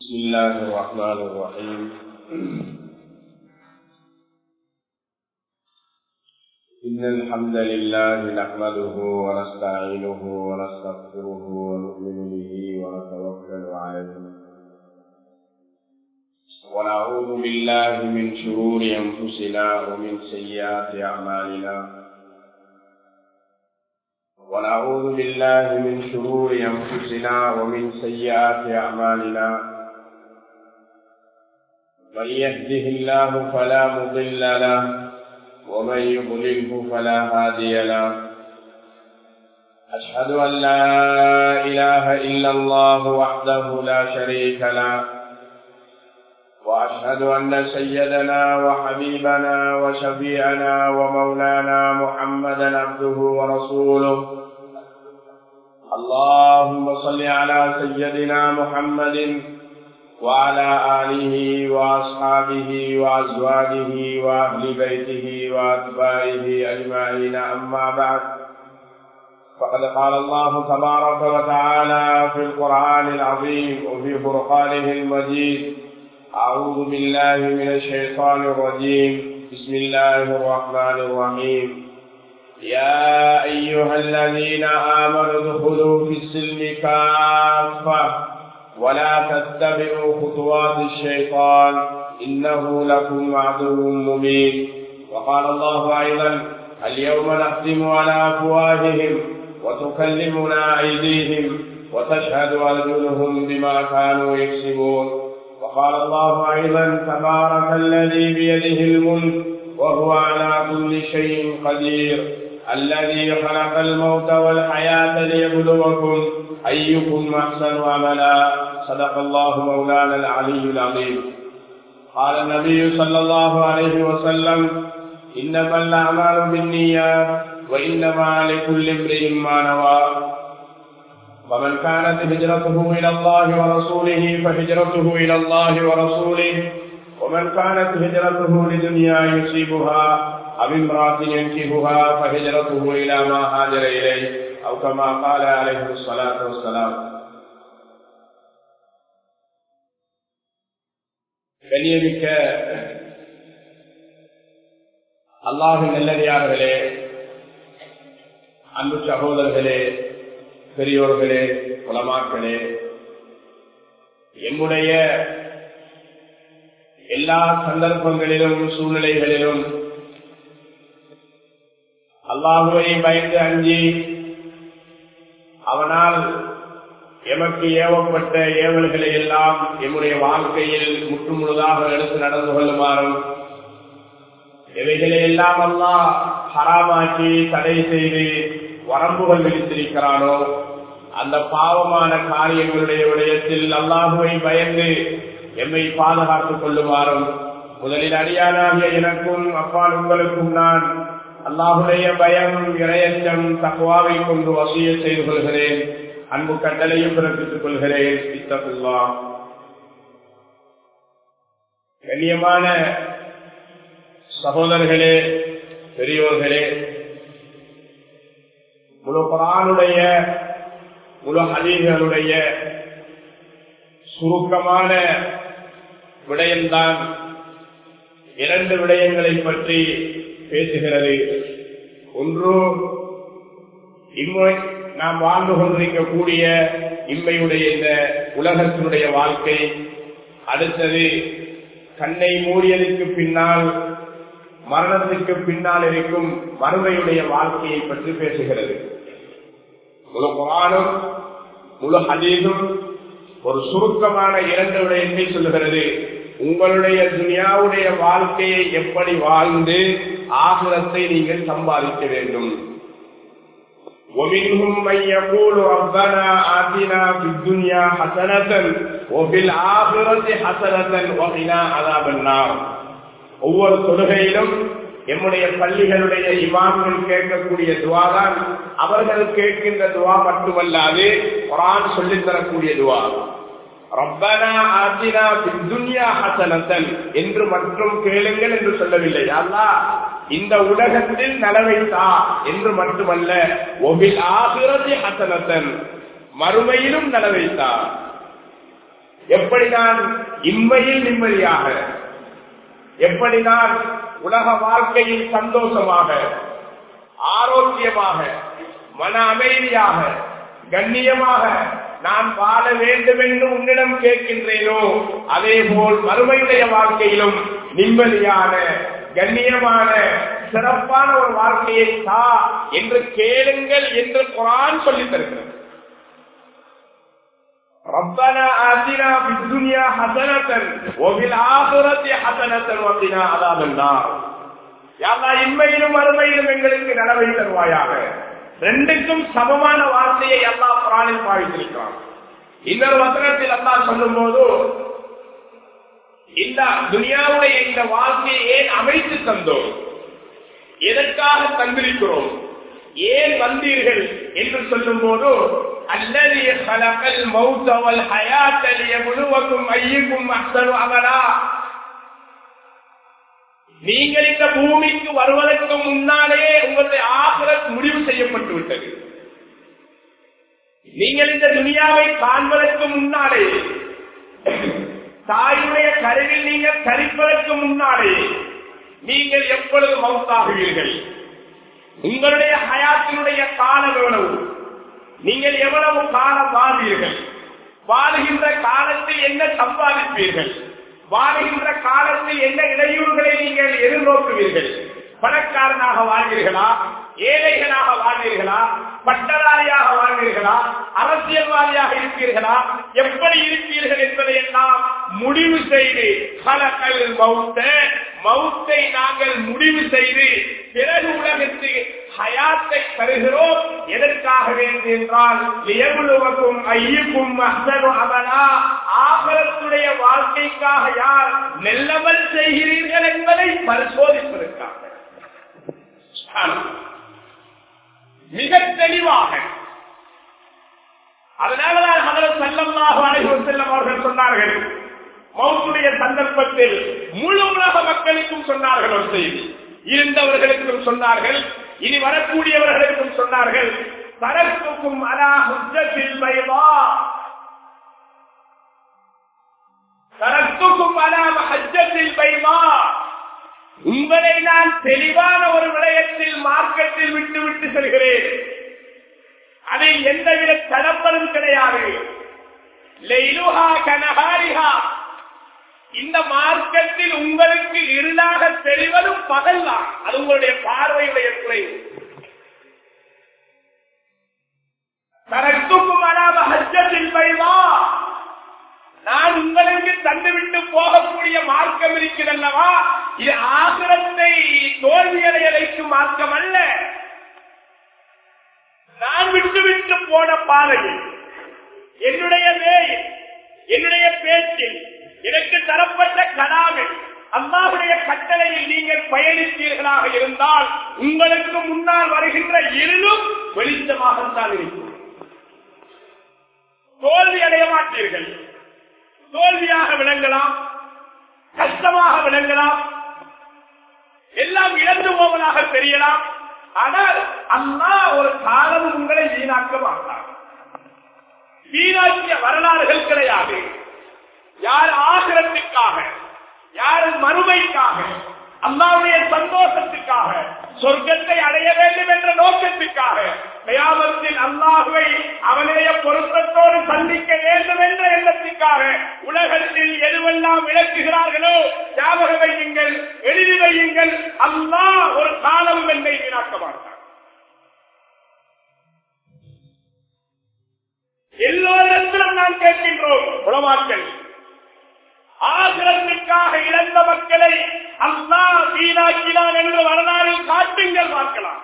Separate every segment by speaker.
Speaker 1: بسم الله الرحمن الرحيم إن الحمد لله نحمده ونستعينه ونستغفره ونؤمن به ونتوكل عليه ونعوذ بالله من شرور أنفسنا ومن سيئات أعمالنا ونعوذ بالله من شرور أنفسنا ومن سيئات أعمالنا من يهده الله فلا مضل له ومن يضلله فلا هادي له أشهد أن لا إله إلا الله وحده لا شريك له وأشهد أن سيدنا وحبيبنا وشفيعنا ومولانا محمدا عبده ورسوله اللهم صل على سيدنا محمد وعلى آله وأصحابه وأزواجه وأهل بيته وأتباعه أجمعين أما بعد فقد قال الله تبارك وتعالى في القرآن العظيم وفي فرقانه المجيد أعوذ بالله من الشيطان الرجيم بسم الله الرحمن الرحيم يا أيها الذين آمنوا ادخلوا في السلم كافة ولا تتبعوا خطوات الشيطان إنه لكم عدو مبين وقال الله أيضا اليوم نختم على أفواههم وتكلمنا أيديهم وتشهد أرجلهم بما كانوا يكسبون وقال الله أيضا تبارك الذي بيده الملك وهو على كل شيء قدير الذي خلق الموت والحياة ليبلوكم أيكم أحسن عملا صدق الله مولانا العلي العظيم قال النبي صلى الله عليه وسلم إنما الأعمال بالنيات وإنما لكل امرئ ما نوى ومن كانت هجرته إلى الله ورسوله فهجرته إلى الله ورسوله ومن كانت هجرته لدنيا يصيبها أو امرأة ينكهها فهجرته إلى ما هاجر إليه أو كما قال عليه الصلاة والسلام கண்ணியமிக்க அல்லாஹின் நல்லடியார்களே அன்பு சகோதரர்களே பெரியோர்களே குலமாக்களே எம்முடைய எல்லா சந்தர்ப்பங்களிலும் சூழ்நிலைகளிலும் அல்லாஹுவை பயந்து அஞ்சி அவனால் எமக்கு ஏவப்பட்ட ஏவல்களை எல்லாம் எம்முடைய வாழ்க்கையில் முற்றுமுழுதாக எடுத்து நடந்து கொள்ளுமாறும் இவைகளை எல்லாம் அல்லா ஹராமாக்கி தடை செய்து வரம்புகள் விதித்திருக்கிறானோ அந்த பாவமான காரியங்களுடைய விடயத்தில் அல்லாஹுவை பயந்து எம்மை பாதுகாத்துக் கொள்ளுமாறும் முதலில் அடியானாகிய எனக்கும் அப்பால் உங்களுக்கும் நான் அல்லாஹுடைய பயம் இரையச்சம் தக்குவாவை கொண்டு வசிய செய்து கொள்கிறேன் அன்பு கட்டளையும் பிறப்பித்துக் கொள்கிறேன் இத்தகுல்லா கண்ணியமான சகோதரர்களே பெரியோர்களே முழு குரானுடைய முழு ஹதீர்களுடைய சுருக்கமான விடயம்தான் இரண்டு விடயங்களை பற்றி பேசுகிறது ஒன்று இம்மை நாம் வாழ்ந்து கொண்டிருக்கக்கூடிய இம்மையுடைய இந்த உலகத்தினுடைய வாழ்க்கை அடுத்தது கண்ணை மூடியதுக்கு பின்னால் மரணத்துக்கு பின்னால் இருக்கும் மறுமையுடைய வாழ்க்கையை பற்றி பேசுகிறது முழு குரானும் முழு ஹதீதும் ஒரு சுருக்கமான இரண்டு விடயத்தை சொல்லுகிறது உங்களுடைய துனியாவுடைய வாழ்க்கையை எப்படி வாழ்ந்து ஆகுலத்தை நீங்கள் சம்பாதிக்க வேண்டும் ومنهم من يقول ربنا آتنا في الدنيا حسنة وفي الآخرة حسنة وقنا عذاب النار ஒவ்வொரு தொழுகையிலும் எம்முடைய பள்ளிகளுடைய இமாம்கள் கேட்கக்கூடிய துவா தான் அவர்கள் கேட்கின்ற துவா மட்டுமல்லாது குரான் சொல்லித் தரக்கூடிய துவா ரப்பனா ஆத்தினா துன்யா ஹசனத்தன் என்று மற்றும் கேளுங்கள் என்று சொல்லவில்லை அல்லா இந்த உலகத்தில் நலவைத்தா என்று மட்டுமல்ல ஒபில் ஆகிறது ஹசனத்தன் மறுமையிலும் நலவைத்தா எப்படி நான் இம்மையில் நிம்மதியாக எப்படி நான் உலக வாழ்க்கையில் சந்தோஷமாக ஆரோக்கியமாக மன அமைதியாக கண்ணியமாக நான் வாழ வேண்டும் என்று உன்னிடம் கேட்கின்றேனோ அதே போல் மறுமையுடைய வாழ்க்கையிலும் நிம்மதியான கண்ணியமான சிறப்பான ஒரு வாழ்க்கையை தா என்று கேளுங்கள் என்று குரான் சொல்லித் தருகிறது ربنا آتنا في الدنيا حسنة وفي الآخرة حسنة وقنا عذاب النار யாரா இன்மையிலும் அருமையிலும் எங்களுக்கு நலவை தருவாயாக ரெண்டுக்கும் சமமான வார்த்தையை அல்லா குரானில் பாவித்திருக்கிறான் இன்னொரு வசனத்தில் அல்லா சொல்லும் போது இந்த துனியாவுடைய இந்த வாழ்க்கையை ஏன் அமைத்து தந்தோம் எதற்காக தந்திருக்கிறோம் ஏன் வந்தீர்கள் என்று சொல்லும் போது அல்லது கலக்கல் மௌத்தவல் ஹயாத்தலிய முழுவக்கும் ஐயுக்கும் அசனு அமலா நீங்கள் இந்த பூமிக்கு வருவதற்கு முன்னாலே உங்களுடைய ஆசிரத் முடிவு செய்யப்பட்டு விட்டது நீங்கள் இந்த துனியாவை காண்பதற்கு முன்னாலே தாயுடைய கருவில் நீங்கள் கரிப்பதற்கு முன்னாலே நீங்கள் எப்பொழுது மவுத்தாகுவீர்கள் உங்களுடைய ஹயாத்தினுடைய காலம் எவ்வளவு நீங்கள் எவ்வளவு காலம் வாழ்வீர்கள் வாழுகின்ற காலத்தில் என்ன சம்பாதிப்பீர்கள் வாழுகின்ற காலத்தில் என்ன இடையூறுகளை நீங்கள் எதிர்நோக்குவீர்கள் பணக்காரனாக வாழ்வீர்களா ஏழைகளாக வாழ்வீர்களா பட்டதாரியாக வாழ்வீர்களா அரசியல்வாதியாக இருப்பீர்களா எப்படி இருப்பீர்கள் என்பதை எல்லாம் முடிவு செய்து கலக்கல் மவுத்த மவுத்தை நாங்கள் முடிவு செய்து பிறகு உலகத்தில் ஹயாத்தை தருகிறோம் எதற்காக வேண்டும் என்றால் எவ்வளவுக்கும் ஐயுக்கும் அசனு அமலா ஆபரத்துடைய வாழ்க்கைக்காக யார் நெல்லமல் செய்கிறீர்கள் என்பதை பரிசோதிப்பதற்காக மிக தெளிவாக அதனாலதான் அதற்கு செல்லமாக அனைவரும் செல்லம் அவர்கள் சொன்னார்கள் மௌத்துடைய சந்தர்ப்பத்தில் முழு உலக மக்களுக்கும் சொன்னார்கள் ஒரு செய்தி இருந்தவர்களுக்கும் சொன்னார்கள் இனி வரக்கூடியவர்களுக்கும் சொன்னார்கள் தரத்துக்கும் அலா ஹுஜத்தில் பைவா தரத்துக்கும் அலா ஹஜ்ஜத்தில் பைவா உங்களை நான் தெளிவான ஒரு விடயத்தில் மார்க்கத்தில் விட்டு விட்டு செல்கிறேன் அதில் எந்தவித தடப்பலும் கிடையாது லெய்லுஹா கனஹாரிஹா இந்த மார்க்கத்தில் உங்களுக்கு இருளாக தெரிவதும் பகல் தான் அது உங்களுடைய பார்வையுடைய குறைவு தரத்துக்கும் அலாம ஹஜ்ஜத்தில் பைவா நான் உங்களுக்கு தந்துவிட்டு போகக்கூடிய மார்க்கம் இருக்கிறதல்லவா இது ஆசிரத்தை தோல்வியடைய வைக்கும் மார்க்கம் அல்ல நான் விட்டு விட்டு போன பாதையில் என்னுடைய வேயில் என்னுடைய பேச்சில் எனக்கு தரப்பட்ட கலாமில் அல்லாவுடைய கட்டளையில் நீங்கள் பயணித்தீர்களாக இருந்தால் உங்களுக்கு முன்னால் வருகின்ற இருளும் வெளிச்சமாகத்தான் இருக்கும் தோல்வி அடைய மாட்டீர்கள் தோல்வியாக விளங்கலாம் கஷ்டமாக விளங்கலாம் எல்லாம் இழந்து போவதாக தெரியலாம் ஆனால் அண்ணா ஒரு காலம் உங்களை வீணாக்க மாட்டார் வீணாக்கிய வரலாறுகள் கிடையாது யார் ஆசிரத்துக்காக யார் மறுமைக்காக அல்லாவுடைய சந்தோஷத்துக்காக சொர்க்கத்தை அடைய வேண்டும் என்ற நோக்கத்துக்காக கயாமத்தில் அல்லாஹுவை அவனுடைய பொருத்தத்தோடு சந்திக்க வேண்டும் என்ற எண்ணத்துக்காக உலகத்தில் எதுவெல்லாம் விளக்குகிறார்களோ ஞாபக வையுங்கள் எழுதி வையுங்கள் அல்லாஹ் ஒரு காலம் என்னை வீணாக்க மாட்டார் எல்லோரிடத்திலும் நான் கேட்கின்றோம் உளமாக்கல் ஆசிரத்துக்காக இழந்த மக்களை அல்லா வீணாக்கினான் என்று வரலாறில் காட்டுங்கள் பார்க்கலாம்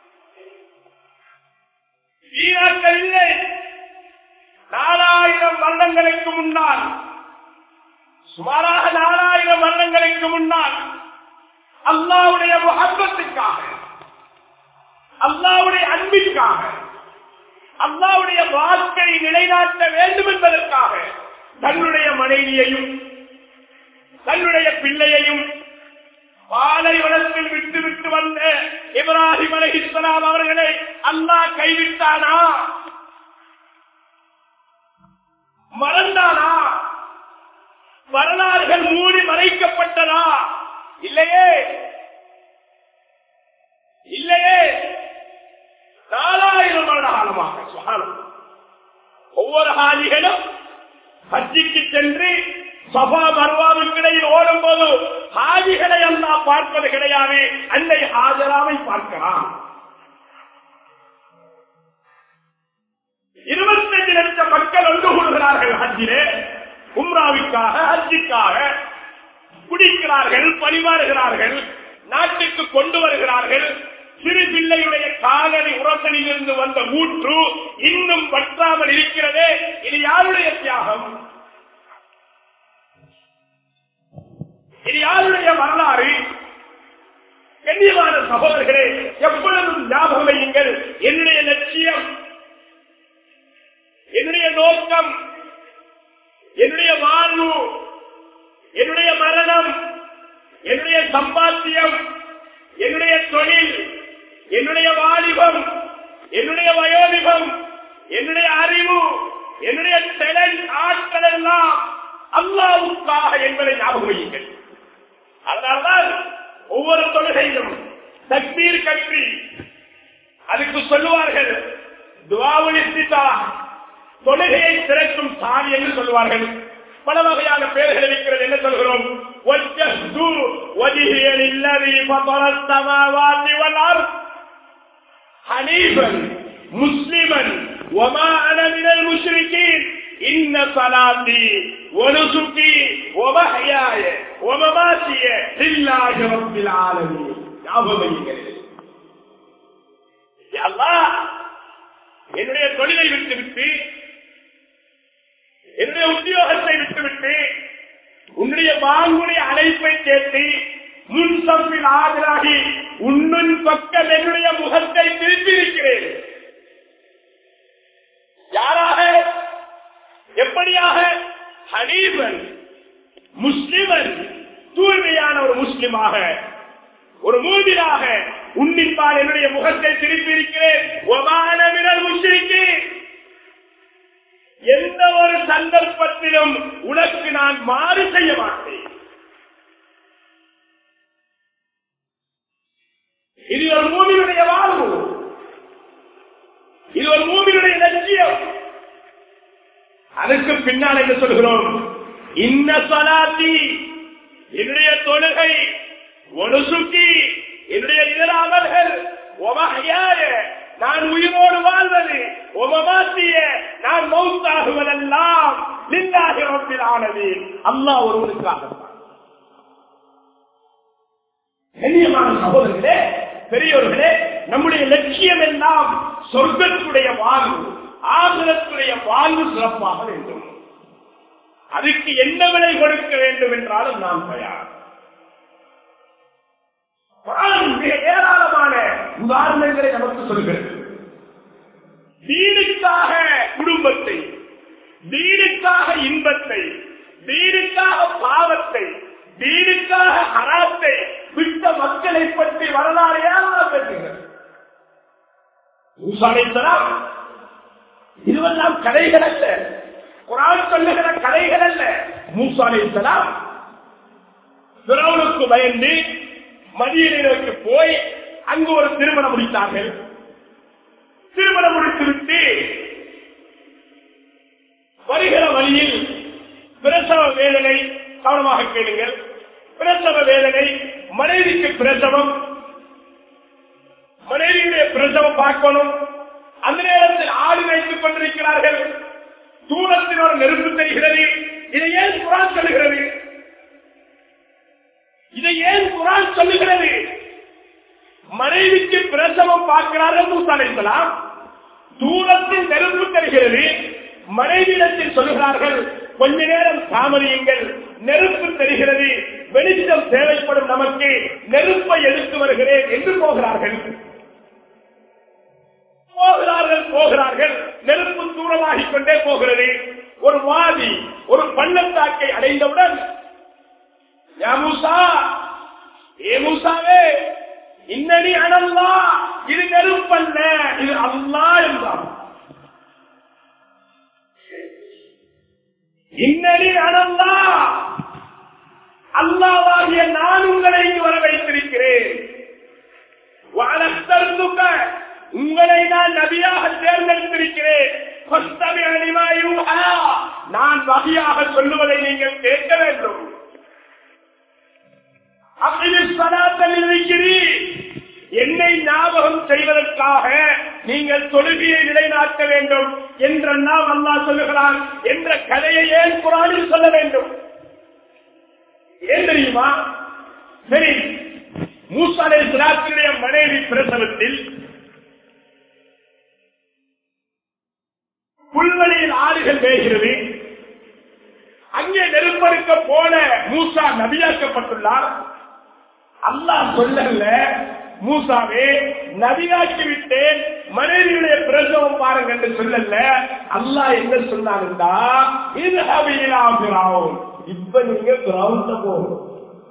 Speaker 1: வீணாக்கள் இல்லை நாலாயிரம் வருடங்களுக்கு முன்னால் சுமாராக நாலாயிரம் வருடங்களுக்கு முன்னால் அல்லாவுடைய முகத்துக்காக அல்லாவுடைய அன்பிற்காக அல்லாவுடைய வாழ்க்கை நிலைநாட்ட வேண்டும் என்பதற்காக தன்னுடைய மனைவியையும் தன்னுடைய பிள்ளையையும் பாலைவனத்தில் விட்டு விட்டு வந்த இப்ராஹிம் அலி இஸ்லாம் அவர்களை அல்லாஹ் கைவிட்டானா மறந்தானா வரலாறுகள் மூடி மறைக்கப்பட்டதா இல்லையே இல்லையே நாலாயிரம் வருட காலமாக சுகானம் ஒவ்வொரு ஹாஜிகளும் ஹஜ்ஜிக்கு சென்று சபா மர்வாவுக்கு இடையில் ஓடும் போது ஹாஜிகளை எல்லாம் பார்ப்பது கிடையாது அன்னை ஹாஜராவை பார்க்கலாம் இருபத்தஞ்சு லட்சம் மக்கள் ஒன்று கூடுகிறார்கள் ஹஜ்ஜிலே உம்ராவிற்காக ஹஜ்ஜிக்காக குடிக்கிறார்கள் பரிமாறுகிறார்கள் நாட்டுக்கு கொண்டு வருகிறார்கள் சிறு பிள்ளையுடைய காலடி உரசலில் இருந்து வந்த ஊற்று இன்னும் வற்றாமல் இருக்கிறதே இது யாருடைய தியாகம் இது யாருடைய வரலாறு கண்ணியமான சகோதரர்களே எப்பொழுதும் ஞாபகம் வையுங்கள் என்னுடைய லட்சியம் என்னுடைய நோக்கம் என்னுடைய வாழ்வு என்னுடைய மரணம் என்னுடைய சம்பாத்தியம் என்னுடைய தொழில் என்னுடைய வாலிபம் என்னுடைய வயோதிபம் என்னுடைய அறிவு என்னுடைய திறன் ஆட்கள் எல்லாம் அல்லாவுக்காக என்பதை ஞாபகம் வையுங்கள் அதனால்தான் ஒவ்வொரு தொழுகையிலும் தக்பீர் கற்றி அதுக்கு சொல்லுவார்கள் துவாவுல் இஸ்திதா தொழுகையை திறக்கும் சாவி என்று சொல்லுவார்கள் பல வகையான பெயர்கள் இருக்கிறது என்ன சொல்கிறோம் وَجَّهْتُ وَجْهِيَ لِلَّذِي فَطَرَ السَّمَاوَاتِ وَالْأَرْضَ حنيفا مسلما وما انا من المشركين ان صلاتي ونسكي ومحياي ومماتي لله رب العالمين ஞாபகம் அல்லாஹ் என்னுடைய தொழிலை விட்டுவிட்டு என்னுடைய உத்தியோகத்தை விட்டுவிட்டு உன்னுடைய வாங்குடைய அழைப்பை கேட்டு முன் சம்பில் ஆஜராகி உன்னின் பக்கம் என்னுடைய முகத்தை திருப்பியிருக்கிறேன் யாராக எப்படியாக ஹனீபன் முஸ்லிமன் தூய்மையான ஒரு முஸ்லிமாக ஒரு மூதிலாக உன்னிப்பால் என்னுடைய முகத்தை திருப்பியிருக்கிறேன் ஒமானவிரல் முஸ்லிக்கு எந்த ஒரு சந்தர்ப்பத்திலும் உனக்கு நான் மாறு செய்ய மாட்டேன் இது ஒரு மூவினுடைய வாழ்வு இது ஒரு மூவினுடைய லட்சியம் அதுக்கு பின்னால் என்ன சொல்கிறோம் இன்ன சலாத்தி என்னுடைய தொழுகை ஒரு சுக்கி என்னுடைய இதர அமல்கள் ஒமகையாய நான் உயிரோடு வாழ்வது ஒமமாத்திய நான் மௌத்தாகுவதெல்லாம் லில்லாஹி ரப்பில் ஆனது அல்லாஹ் ஒருவனுக்காக கண்ணியமான சகோதரர்களே பெரியோர்களே நம்முடைய லட்சியம் எல்லாம் சொர்க்கத்துடைய வாழ்வு ஆசிரத்துடைய வாழ்வு சிறப்பாக வேண்டும் அதுக்கு என்ன விலை கொடுக்க வேண்டும் என்றாலும் நாம் தயார் குரான் மிக ஏராளமான உதாரணங்களை நமக்கு சொல்கிறது தீனுக்காக குடும்பத்தை தீனுக்காக இன்பத்தை தீனுக்காக பாவத்தை தீனுக்காக ஹராத்தை விட்ட மக்களை பற்றி வரலாறு ஏராளம் பேசுகிறது மூசாலைத்தலாம் இதுவெல்லாம் கதைகள் அல்ல குரான் சொல்லுகிற கதைகள் அல்ல மூசாலைத்தலாம் பிறவுக்கு பயந்து மதியனை நோக்கி போய் அங்கு ஒரு திருமணம் முடித்தார்கள் திருமணம் முடித்துவிட்டு வருகிற வழியில் பிரசவ வேதனை கவனமாக கேளுங்கள் பிரசவ வேதனை மனைவிக்கு பிரசவம் மனைவியுடைய பிரசவம் பார்க்கணும் அந்த நேரத்தில் ஆடு வைத்துக் கொண்டிருக்கிறார்கள் தூரத்தில் ஒரு நெருப்பு தெரிகிறது இதை ஏன் குரான் சொல்லுகிறது இதை ஏன் குரான் சொல்லுகிறது மனைவிக்கு பிரசவம் பார்க்கிறார்கள் மூசாலைக்கலாம் தூரத்தில் நெருப்பு தெரிகிறது மனைவியிடத்தில் சொல்லுகிறார்கள் கொஞ்ச நேரம் தாமதியுங்கள் நெருப்பு தெரிகிறது வெளிச்சம் தேவைப்படும் நமக்கு நெருப்பை எடுத்து வருகிறேன் என்று போகிறார்கள் போகிறார்கள் போகிறார்கள் நெருப்பு தூரமாகிக் கொண்டே போகிறது ஒரு வாதி ஒரு பள்ளத்தாக்கை அடைந்தவுடன் யா மூசா ஏ மூசாவே இன்னடி அனல்லா இது நெருப்பல்ல இது அல்லா என்றார் இன்னடி அனல்லா சொல்லுகிறேன் நான் வகையாக சொல்லுவதை நீங்கள் கேட்க வேண்டும் என்னை ஞாபகம் செய்வதற்காக நீங்கள் தொழுகையை நிலைநாட்ட வேண்டும் என்றெல்லாம் அல்லா சொல்லுகிறான் என்ற கதையை ஏன் குரானில் சொல்ல வேண்டும் ஏன் தெரியுமா சரி மூசாலை சிராத்தினுடைய மனைவி பிரசவத்தில் புல்வெளியில் ஆடுகள் வேகிறது அங்கே நெருப்பெடுக்க போன மூசா நபியாக்கப்பட்டுள்ளார் அல்லாஹ் சொல்லல மூசாவே நபியாக்கி விட்டேன் மனைவியுடைய பிரசவம் பாருங்க என்று சொல்லல அல்லாஹ் என்ன சொன்னாருந்தா இது அபிராவும் இப்ப நீங்க கிரவுண்ட போகணும்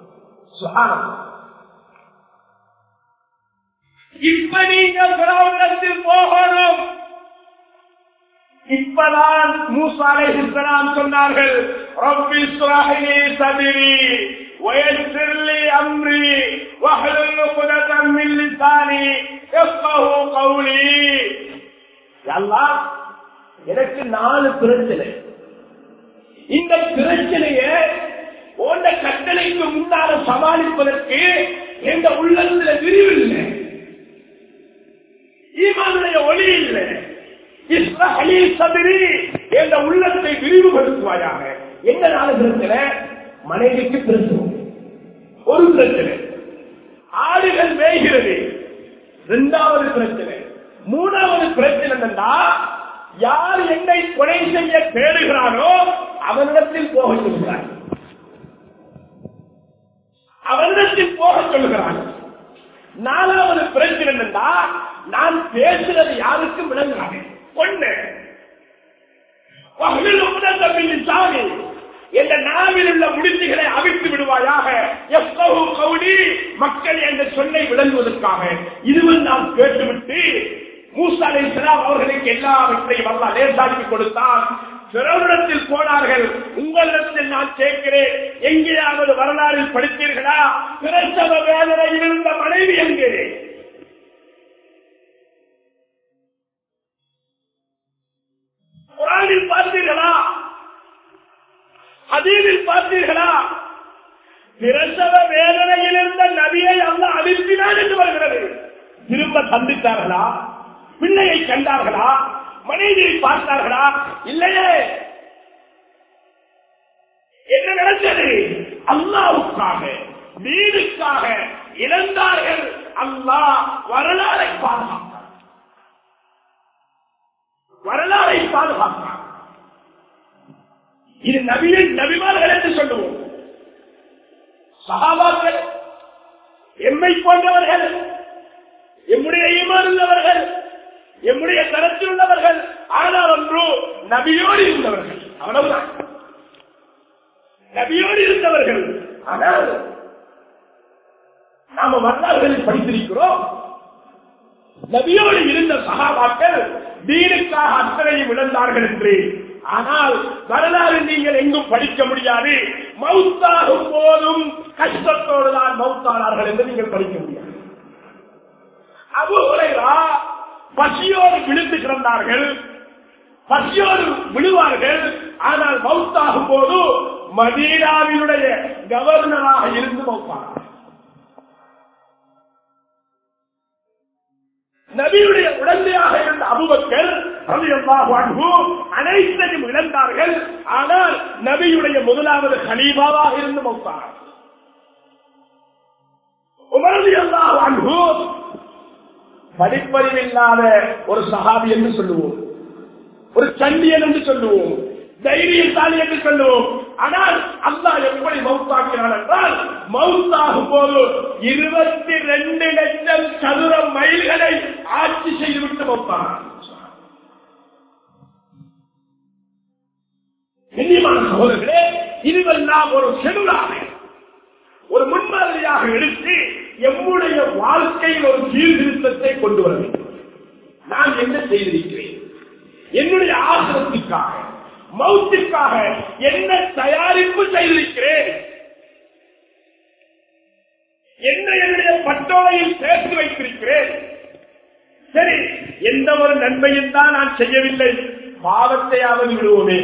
Speaker 1: இப்ப நீங்க கிரவுண்டத்தில் போகணும் இப்பதான் மூசாலை இஸ்லாம் சொன்னார்கள் ரப்பி சுராஹினி சதிரி வயசிர்லி அம்ரி வஹலுல் குததம் மின் லிசானி யஃகஹு கௌலி அல்லாஹ் எனக்கு நாலு பிரச்சனை இந்த பிரச்சனைய ஓண்ட கட்டளைக்கு முன்னால சமாளிப்பதற்கு எந்த உள்ளத்துல விரிவில்லை ஈமானுடைய ஒளி இல்லை என்ற உள்ளத்தை விரிவுபடுத்துவாயாக எந்த நாலு பிரச்சனை மனைவிக்கு பிரச்சனை ஒரு பிரச்சனை ஆடுகள் மேய்கிறது இரண்டாவது பிரச்சனை மூணாவது பிரச்சனை என்னன்னா யார் என்னை கொலை செய்ய தேடுகிறானோ அவனிடத்தில் போக சொல்கிறார் அவனிடத்தில் போக சொல்கிறான் நாலாவது பிரச்சனை என்னன்னா நான் பேசுறது யாருக்கும் விளங்காது பொண்ணு சாமி என்ற நாவில் உள்ள முடிச்சுகளை அவிழ்த்து விடுவாயாக எவ்வளவு கவுடி மக்கள் என்ற சொல்லை விளங்குவதற்காக இதுவும் நாம் கேட்டுவிட்டு மூசாலை சிலாம் அவர்களுக்கு எல்லாவற்றையும் அல்லா லேசாக்கி கொடுத்தான் பிறரிடத்தில் போனார்கள் உங்களிடத்தில் நான் கேட்கிறேன் எங்கேயாவது வரலாறில் படித்தீர்களா பிரசவ வேதனையில் இருந்த மனைவி எங்கே குரானில் பார்த்தீர்களா அதீதில் பார்த்தீர்களா பிரசவ வேதனையில் இருந்த நபியை அல்ல அனுப்பினான் என்று வருகிறது திரும்ப சந்தித்தார்களா பிள்ளையை கண்டார்களா மனைவியை பார்த்தார்களா இல்லையே என்ன நடந்தது அல்லாவுக்காக வீடுக்காக இழந்தார்கள் அல்லாஹ் வரலாறை பாதுகாத்தார் வரலாறை பாதுகாத்தார் இது நபியின் நபிமார்கள் என்று சொல்லுவோம் சகாபாக்கள் எம்மை போன்றவர்கள் எம்முடைய ஈமானுள்ளவர்கள் எம்முடைய தரத்தில் உள்ளவர்கள் ஆனால் ஒன்று நபியோடு இருந்தவர்கள் அவ்வளவுதான் நபியோடு இருந்தவர்கள் ஆனால் நாம வரலாறுகளில் படித்திருக்கிறோம் நபியோடு இருந்த சகாபாக்கள் தீனுக்காக அத்தனையும் இழந்தார்கள் என்று ஆனால் வரலாறு நீங்கள் எங்கும் படிக்க முடியாது மவுத்தாகும் போதும் கஷ்டத்தோடு தான் மவுத்தானார்கள் என்று நீங்கள் படிக்க முடியாது அபுகுரைரா பசியோடு விழுந்து கிடந்தார்கள் பசியோடு விழுவார்கள் ஆனால் மவுத்தாகும் போது மதீனாவினுடைய கவர்னராக இருந்து மவுத்தார்கள் நபியுடைய உடந்தையாக இருந்த அபுபக்கர் அனைத்தையும் இழந்தார்கள் ஆனால் நபியுடைய முதலாவது கலீபாவாக இருந்து மௌத்தார் உமரது அன்பு படிப்பறிவில்லாத ஒரு சகாபி என்று சொல்லுவோம் ஒரு சண்டியன் என்று சொல்லுவோம் தைரியசாலி என்று சொல்லுவோம் ஆனால் அல்லா எப்படி மவுத்தாக்கிறான் என்றால் மவுத்தாகும் போது இருபத்தி ரெண்டு லட்சம் சதுர மைல்களை ஆட்சி செய்துவிட்டு மவுத்தான் கண்ணியமான சகோதரர்களே இதுவெல்லாம் ஒரு செடுலாக ஒரு முன்மாதிரியாக எடுத்து எம்முடைய வாழ்க்கையில் ஒரு சீர்திருத்தத்தை கொண்டு வர வேண்டும் நான் என்ன செய்திருக்கிறேன் என்னுடைய ஆசிரத்திற்காக மௌத்திற்காக என்ன தயாரிப்பு செய்திருக்கிறேன் என்ன என்னுடைய பட்டோலையில் சேர்த்து வைத்திருக்கிறேன் சரி எந்த ஒரு நன்மையும் தான் நான் செய்யவில்லை பாவத்தையாவது விடுவோமே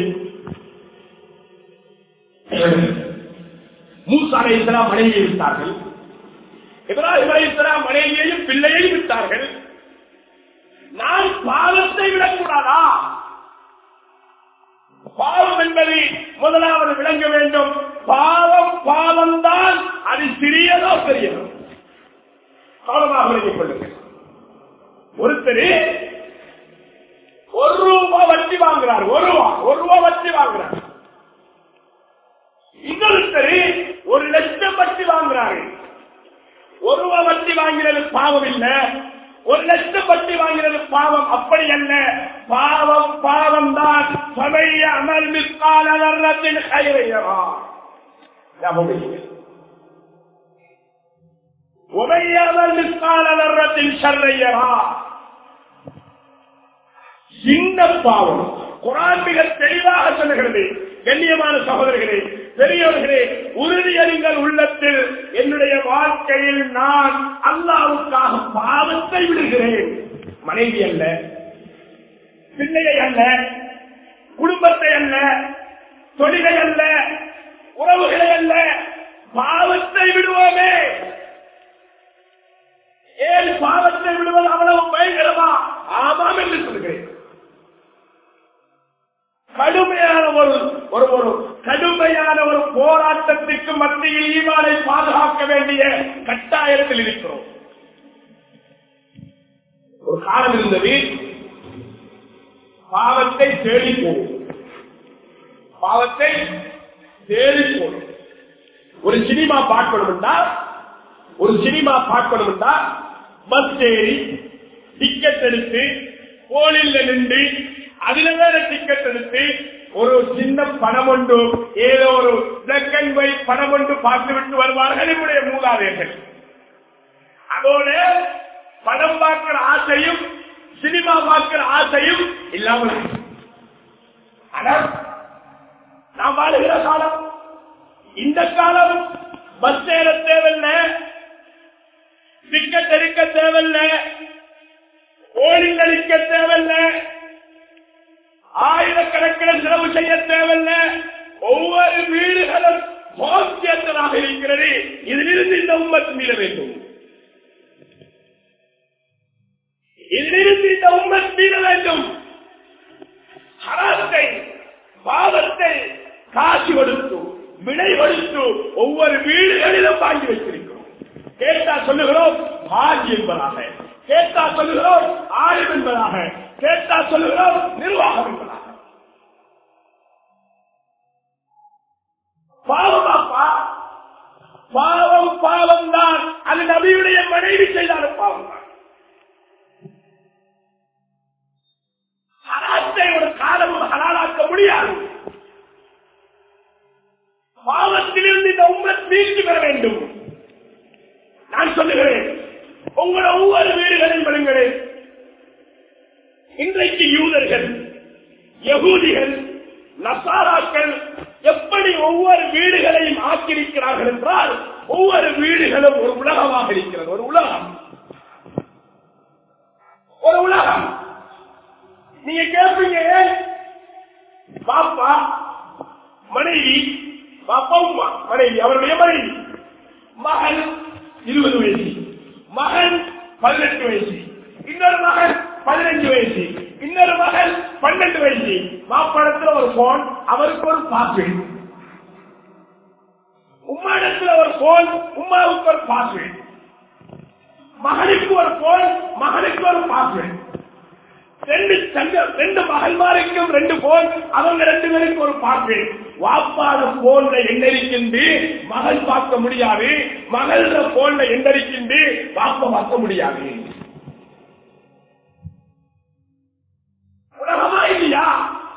Speaker 1: மூசா அலை இஸ்லாம் மனைவியை விட்டார்கள் இப்ராஹிம் அலை இஸ்லாம் மனைவியையும் பிள்ளையையும் விட்டார்கள் நான் பாவத்தை விடக்கூடாதா பாவம் என்பது முதலாவது விளங்க வேண்டும் பாவம் பாவம் தான் அது சிறியதோ பெரியதோ கவனமாக விளங்கிக் கொள்ளுங்கள் ஒருத்தர் ஒரு ரூபா வட்டி வாங்குறார் ஒரு ரூபா ஒரு ரூபா வட்டி வாங்குறார் இன்னொருத்தர் ஒரு லட்சம் வட்டி வாங்குறாரு ஒரு ரூபா வட்டி வாங்கிறது பாவம் இல்ல ஒரு லட்சம் வட்டி வாங்கிறது பாவம் அப்படி அல்ல பாவம் பாவம் தான் சமய அமல் மிஸ்காலத்தின் கைவையவா உமையாமல் மிஸ்காலத்தின் சர்ரையவா சின்ன பாவம் குரான் மிக தெளிவாக சொல்லுகிறது கண்ணியமான சகோதரர்களே பெரியவர்களே உறுதியறிங்கள் உள்ளத்தில் என்னுடைய வாழ்க்கையில் நான் அல்லாவுக்காக பாவத்தை விடுகிறேன் மனைவி அல்ல பிள்ளையை அல்ல குடும்பத்தை அல்ல தொழிலை அல்ல உறவுகளை அல்ல பாவத்தை விடுவோமே ஏன் பாவத்தை விடுவது அவ்வளவு பயங்கரமா ஆமாம் என்று சொல்கிறேன் கடுமையான ஒரு ஒரு ஒரு கடுமையான ஒரு போராட்டத்திற்கு மத்தியில் ஈமானை பாதுகாக்க வேண்டிய கட்டாயத்தில் இருக்கிறோம் ஒரு காலம் இருந்தது பாவத்தை தேடி போகும் பாவத்தை தேடி போகும் ஒரு சினிமா பார்க்கணும் என்றால் ஒரு சினிமா பார்க்கணும் என்றால் பஸ் ஏறி டிக்கெட் எடுத்து போலில் நின்று அதுல வேற டிக்கெட் எடுத்து ஒரு சின்ன பணம் ஒன்று ஏதோ ஒரு பிளாக் அண்ட் ஒயிட் பணம் ஒன்று பார்த்து விட்டு வருவார்கள் என்னுடைய மூலாதையர்கள் அதோட படம் பார்க்கிற ஆசையும் சினிமா பார்க்கிற ஆசையும் இல்லாமல் ஆயிடுச்சு. ஆனால் நாம் வாழுகிற காலம் இந்த காலம் பஸ் ஏற தேவையில்லை டிக்கெட் எடுக்க தேவையில்லை ஓடிங் அடிக்க தேவையில்லை ஆயிரக்கணக்கில் செலவு செய்ய தேவையில்லை ஒவ்வொரு வீடுகளும் பாக்கியத்தனாக இருக்கிறது இதிலிருந்து இந்த உம்மத் மீள வேண்டும் இதிலிருந்து இந்த உம்மத் மீள வேண்டும் ஹராத்தை பாவத்தை காசு கொடுத்து விலை கொடுத்து ஒவ்வொரு வீடுகளிலும் வாங்கி வைத்திருக்கிறோம் கேட்டா சொல்லுகிறோம் ஹாஜி என்பதாக கேட்டா சொல்லுகிறோம் ஆயுள் என்பதாக கேட்டா சொல்லுகிறோம் நிர்வாகம் என்பதாக பாவமாப்பா பாவம் பாவம் தான் அது நபியுடைய மனைவி செய்தாலும் பாவம் தான் ஹராத்தை ஒரு காலமும் ஹலாலாக்க முடியாது பாவத்திலிருந்து இந்த உம்மத் மீட்சி பெற வேண்டும் நான் சொல்லுகிறேன் உங்களோட ஒவ்வொரு வீடுகளில் விடுங்களேன் இன்றைக்கு யூதர்கள் யகூதிகள் நசாராக்கள் எப்படி ஒவ்வொரு வீடுகளையும் ஆக்கியிருக்கிறார்கள் என்றால் ஒவ்வொரு வீடுகளும் ஒரு உலகமாக இருக்கிறது ஒரு உலகம் ஒரு உலகம் நீங்க கேட்பீங்க பாப்பா மனைவி பாப்பா உமா மனைவி அவருடைய மனைவி மகன் இருபது வயசு மகன் பதினெட்டு வயசு இன்னொரு மகன் பதினஞ்சு வயசு இன்னொரு மகன் பன்னெண்டு வயசு மாப்படத்துல ஒரு போன் அவருக்கு ஒரு பாஸ்வேர்டு உம்மாடத்துல ஒரு போன் உமாவுக்கு ஒரு பாஸ்வேர்டு மகனுக்கு ஒரு போன் மகனுக்கு ஒரு பாஸ்வேர்டு ரெண்டு தங்க ரெண்டு மகன்மாருக்கும் ரெண்டு போன் அவங்க ரெண்டு பேருக்கு ஒரு பாஸ்வேர்டு வாப்பாத போன்ல எண்ணரிக்கின்று மகள் பார்க்க முடியாது மகள போன்ல எண்ணரிக்கின்று வாப்ப பார்க்க முடியாது உலகமா இல்லையா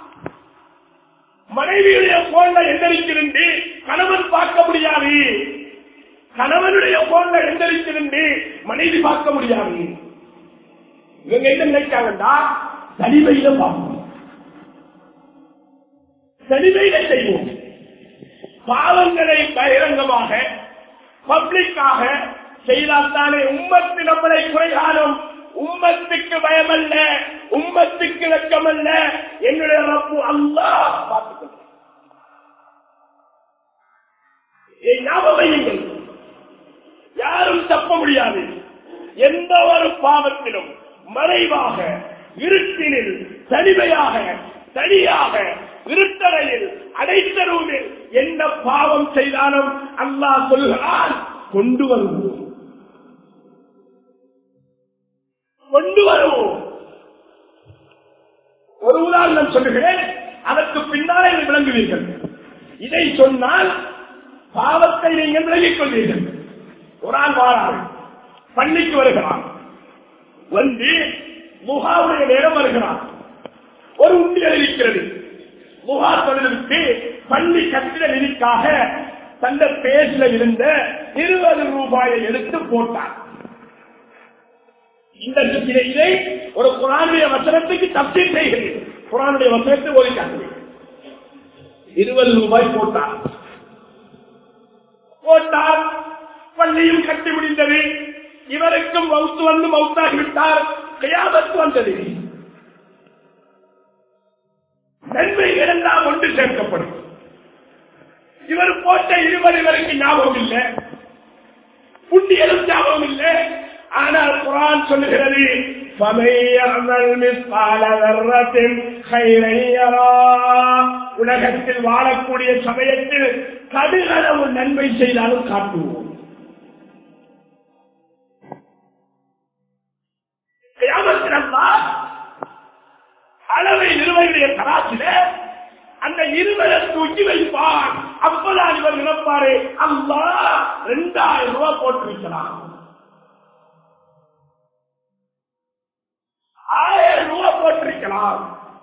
Speaker 1: மனைவியுடைய போன்ல எந்தரிக்கிறது கணவன் பார்க்க முடியாது கணவனுடைய போன்ல எந்தரிக்கிறது மனைவி பார்க்க முடியாது இவங்க என்ன நினைக்காங்கன்னா தனிமையில பார்ப்போம் தனிமையில செய்வோம் பாவங்களை பகிரங்கமாக பப்ளிக்காக செய்தால்தானே உம்மத்து நம்மளை குறைகாலம் உம்மத்துக்கு பயமல்ல உம்மத்துக்கு வெக்கமல்ல என்னுடைய ரப்பு அல்லாஹ் பார்த்துக்கொள்கிறேன் இதை ஞாபகம் வையுங்கள். யாரும் தப்ப முடியாது எந்த ஒரு பாவத்திலும் மறைவாக இருட்டினில் தனிமையாக தனியாக இருட்டறையில் அடைத்த ரூமில் என்ன பாவம் செய்தாலும் அல்லாஹ் சொல்கிறான் கொண்டு வருவோம் கொண்டு வருவோம் ஒரு உதாரணம் சொல்லுகிறேன் அதற்கு பின்னாலே இதை விளங்குவீர்கள் இதை சொன்னால் பாவத்தை நீங்கள் விலகிக் கொள்வீர்கள் ஒரு ஆள் வாராரு பள்ளிக்கு வருகிறான் வந்து முகாவுடைய நேரம் வருகிறான் ஒரு உண்டியல் இருக்கிறது முகா தொழிலுக்கு பள்ளி கட்டிட நிதிக்காக தந்த பேஜ்ல இருந்த இருபது ரூபாயை எடுத்து போட்டார் இந்த இதை- இதை ஒரு குரானுடைய வசனத்துக்கு தப்தி செய்கிறேன் குரானுடைய வசனத்தை ஓடி காட்டுகிறேன் இருபது ரூபாய் போட்டார் போட்டார் பள்ளியும் கட்டி முடிந்தது இவருக்கும் மவுத்து வந்து மவுத்தாகிவிட்டார் கையாபத்து வந்தது நன்மைகள் எல்லாம் ஒன்று சேர்க்கப்படும் இவர் போட்ட இருவர் இவருக்கு ஞாபகம் இல்லை புண்ணியலும் ஞாபகம் இல்லை ஆனால் குரான் சொல்லுகிறது فَمَن يَعْمَلْ مِثْقَالَ ذَرَّةٍ خَيْرًا يَرَهُ. உலகத்தில் வாழக்கூடிய சமயத்தில் கடுகளவு நன்மை செய்தாலும் காட்டுவோம் கியாமத்தில் அல்லாஹ் அளவை நிறுவனுடைய தராசில அந்த இருவரை தூக்கி வைப்பான் அப்பதான் இவர் நினைப்பாரு அல்லா ரெண்டாயிரம் ரூபாய் போட்டு வைக்கலாம் ஆயிரம் ரூபாய் போட்டிருக்கலாம்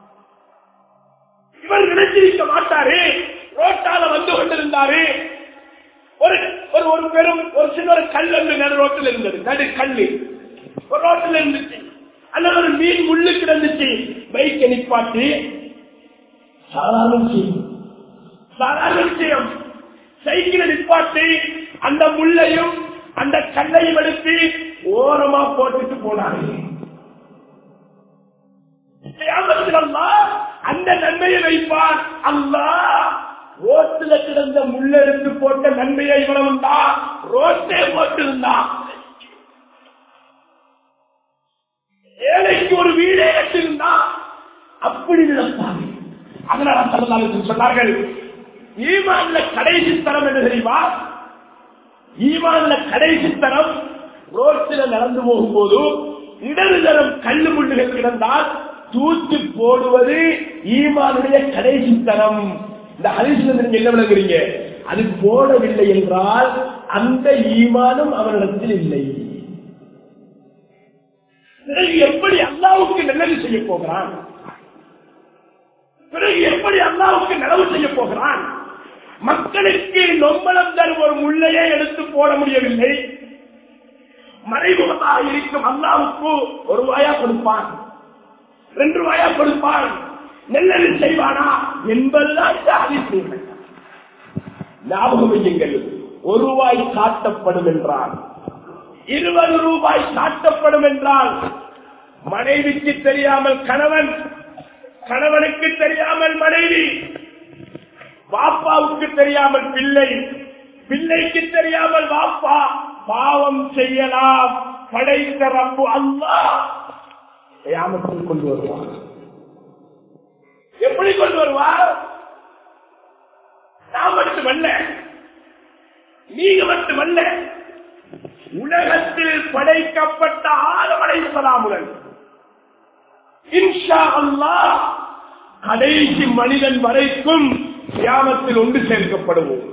Speaker 1: இவர் நினைச்சிருக்க மாட்டாரு ரோட்டால வந்து கொண்டிருந்தாரு ஒரு ஒரு ஒரு பெரும் ஒரு சின்ன ஒரு கல் ஒன்று நடு ரோட்டில் இருந்தது நடு கல்லு ஒரு ரோட்டில் இருந்துச்சு அல்லது ஒரு மீன் முள்ளு கிடந்துச்சு பைக்கை நிப்பாட்டி சாதாரண விஷயம் சாதாரண விஷயம் சைக்கிளை நிப்பாட்டி அந்த முள்ளையும் அந்த கல்லையும் எடுத்து ஓரமா போட்டுட்டு போனாரு கியாமத்தில் அல்லாஹ் அந்த நன்மையை வைப்பான் அல்லாஹ் ரோட்டுல கிடந்த முள்ளெடுத்து போட்ட நன்மையை இவ்வளவு தான் ரோட்டே போட்டிருந்தான் ஏழைக்கு ஒரு வீடே கட்டிருந்தா அப்படி நினைப்பாங்க அதனால சரதாரத்தில் சொன்னார்கள் ஈமான்ல கடைசி தரம் என்ன தெரியுமா ஈமான்ல கடைசி தரம் ரோட்டில் நடந்து போகும்போது இடது தரம் கல்லு முள்ளுகள் கிடந்தால் தூக்கி போடுவது ஈமானுடைய கடைசி தரம் இந்த ஹரிசில நீங்க என்ன விளங்குறீங்க அது போடவில்லை என்றால் அந்த ஈமானும் அவரிடத்தில் இல்லை பிறகு எப்படி அல்லாவுக்கு நல்லது செய்ய போகிறான் பிறகு எப்படி அல்லாவுக்கு நலவு செய்ய போகிறான் மக்களுக்கு நொம்பளம் தரும் ஒரு முள்ளையே எடுத்து போட முடியவில்லை மறைமுகமாக இருக்கும் அல்லாவுக்கு ஒரு ரூபாயா கொடுப்பான் ரெண்டு ரூபாயா கொடுப்பான் நல்லது செய்வானா என்பதுதான் இந்த ஹதீஸ் ஞாபகம் வையுங்கள் ஒரு ரூபாய் காட்டப்படும் என்றால் இருபது ரூபாய் காட்டப்படும் என்றால் மனைவிக்கு தெரியாமல் கணவன் கணவனுக்கு தெரியாமல் மனைவி பாப்பாவுக்கு தெரியாமல் பிள்ளை பிள்ளைக்கு தெரியாமல் பாப்பா பாவம் செய்யலாம் படைத்த ரப்பு அல்லா யாமத்தில் கொண்டு வருவார் எப்படி கொண்டு வருவார் நான் மட்டுமல்ல நீங்க மட்டுமல்ல உலகத்தில் படைக்கப்பட்ட ஆதவனை சலாமுடன் இன்ஷா அல்லாஹ் கடைசி மனிதன் வரைக்கும் கியாமத்தில் ஒன்று சேர்க்கப்படுவோம்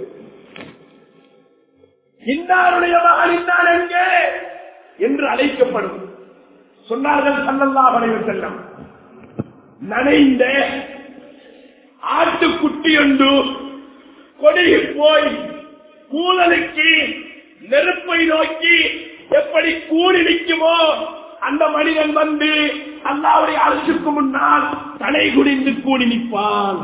Speaker 1: இன்னாருடைய மகன் இன்னார் எங்கே என்று அழைக்கப்படும் சொன்னார்கள் சல்லல்லா வரைவு செல்லம் நனைந்த ஆட்டுக்குட்டி ஒன்று கொடிகி போய் கூலனுக்கு நெருப்பை நோக்கி எப்படி கூடி நிற்குமோ அந்த மனிதன் வந்து அல்லாவுடைய அரசுக்கு முன்னால் தலை குடிந்து கூடி நிற்பான்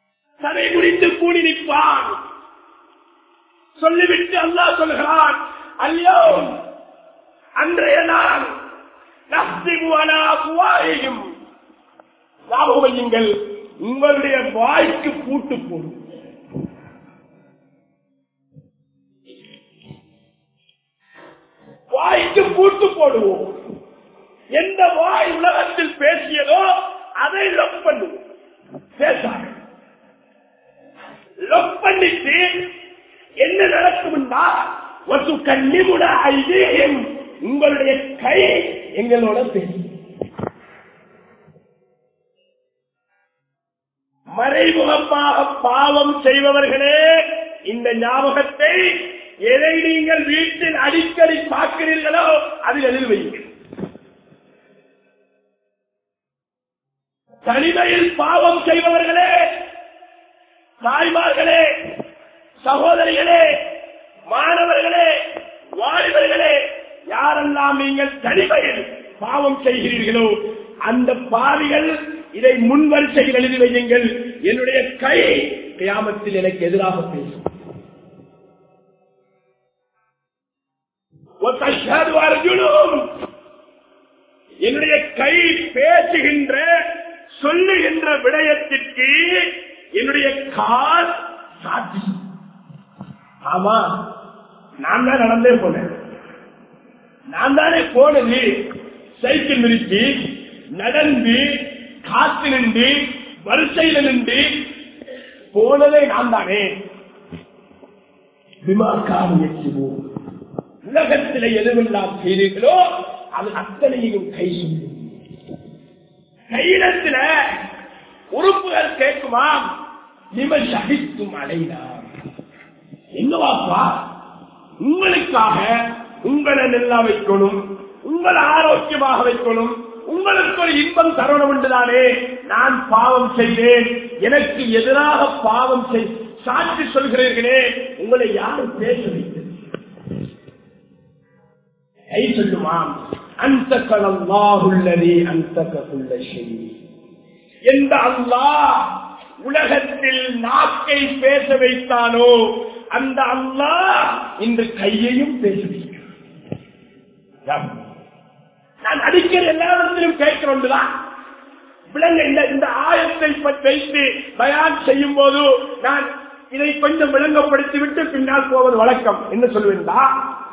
Speaker 1: தலை குடிந்து கூடி நிற்பான் சொல்லிவிட்டு அல்லாஹ் சொல்கிறான் அல்லோம் அன்றைய நாள் நஸ்திமுவனாகுவாயும் ஞாபகம் வையுங்கள் உங்களுடைய வாய்க்கு பூட்டு போடும் வாய்க்கு பூட்டு போடுவோம் எந்த வாய் உலகத்தில் பேசியதோ அதை லொக் பண்ணுவோம் பேசாங்க லொக் பண்ணிட்டு என்ன நடக்கும்னா ஒரு கண்ணிமுட ஐதேயம் உங்களுடைய கை எங்களோட பேசும் மறைமுகமாக பாவம் செய்பவர்களே இந்த ஞாபகத்தை எதை நீங்கள் வீட்டில் அடிக்கடி பார்க்கிறீர்களோ அதில் எழுதி வையுங்கள் தனிமையில் பாவம் செய்பவர்களே தாய்மார்களே சகோதரிகளே மாணவர்களே வாலிபர்களே யாரெல்லாம் நீங்கள் தனிமையில் பாவம் செய்கிறீர்களோ அந்த பாவிகள் இதை முன்வரிசையில் எழுதி வையுங்கள் என்னுடைய கை கியாமத்தில் எனக்கு எதிராக பேசும் وتشهد أرجلهم என்னுடைய கை பேசுகின்ற சொல்லுகின்ற விடயத்திற்கு என்னுடைய கால் சாட்சி ஆமா நான் தான் நடந்தே போனேன் நான் தானே போனது சைக்கிள் நிறுத்தி நடந்து காத்து நின்று வரிசையில நின்று போனதே நான் தானே விமாக்காக முயற்சிவோம் உலகத்தில் எதுவெல்லாம் செய்தீர்களோ அது அத்தனையும் கை சொல்லும் கையிடத்துல உறுப்புகள் கேட்குமா நிமல் சகித்தும் அடைனார் என்னவாப்பா உங்களுக்காக உங்களை நல்லா வைக்கணும் உங்களை ஆரோக்கியமாக வைக்கணும் உங்களுக்கு ஒரு இன்பம் தரணும் என்றுதானே நான் பாவம் செய்தேன் எனக்கு எதிராக பாவம் செய் சாட்சி சொல்கிறீர்களே உங்களை யாரும் பேச வைத்தது கை சொல்லுமாம் அந்த களவாகுள்ளதே அந்த ககுள்ள எந்த அல்லாஹ் உலகத்தில் நாக்கை பேச வைத்தானோ அந்த அல்லாஹ் இன்று கையையும் பேச வைக்கிறான் நான் அடிக்கிற எல்லா இடத்திலும் கேட்கிறோண்டுதான் விலங்க இந்த இந்த ஆயத்தை பற்றி வைத்து பயான் செய்யும் போது நான் இதை கொஞ்சம் விளங்கப்படுத்தி விட்டு பின்னால் போவது வழக்கம் என்ன சொல்லுவேன்டா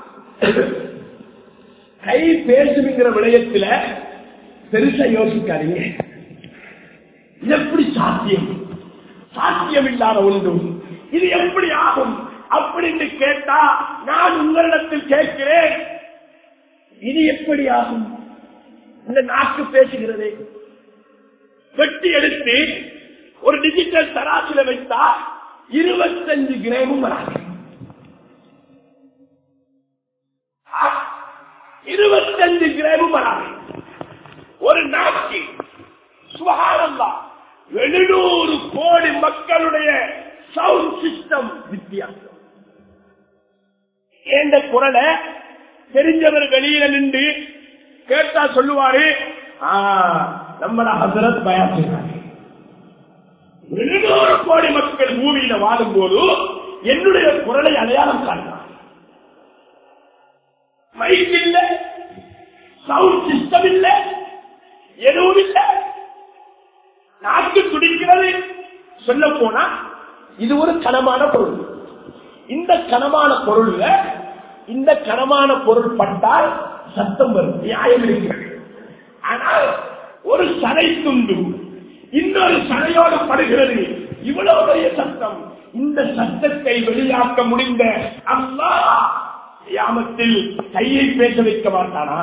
Speaker 1: கை பேசுகிற விடயத்துல பெருசா யோசிக்காதீங்க இது எப்படி சாத்தியம் சாத்தியம் இல்லாத ஒன்றும் இது எப்படி ஆகும் அப்படின்னு கேட்டா நான் உங்களிடத்தில் கேட்கிறேன் இது எப்படி ஆகும் இந்த நாக்கு பேசுகிறது வெட்டி எடுத்து ஒரு டிஜிட்டல் தராசில வைத்தா இருபத்தஞ்சு கிராமும் வராது இருபத்தஞ்சு கிராமும் வராது ஒரு நாக்கு சுகாரந்தா எழுநூறு கோடி மக்களுடைய சவுண்ட் சிஸ்டம் வித்தியாசம் என்ற குரலை தெரிஞ்சவர் வெளியில நின்று கேட்டா சொல்லுவாரு "ஆ, நம்மட ஹசரத் பயான் செய்றாங்க." எழுநூறு கோடி மக்கள் பூமியில வாழும் போது என்னுடைய குரலை அடையாளம் காண்றார் மைக் இல்ல சவுண்ட் சிஸ்டம் இல்ல எதுவும் இல்ல நாக்கு துடிக்கிறது சொல்ல போனா இது ஒரு கனமான பொருள் இந்த கனமான பொருள்ல இந்த கனமான பொருள் பட்டால் சத்தம் வரும் நியாயம் இருக்கிறது ஆனால் ஒரு சனை துண்டு இன்னொரு சனையோடு படுகிறது இவ்வளவு பெரிய சத்தம் இந்த சத்தத்தை வெளியாக்க முடிந்த அம்மா யாமத்தில் கையை பேச வைக்க மாட்டானா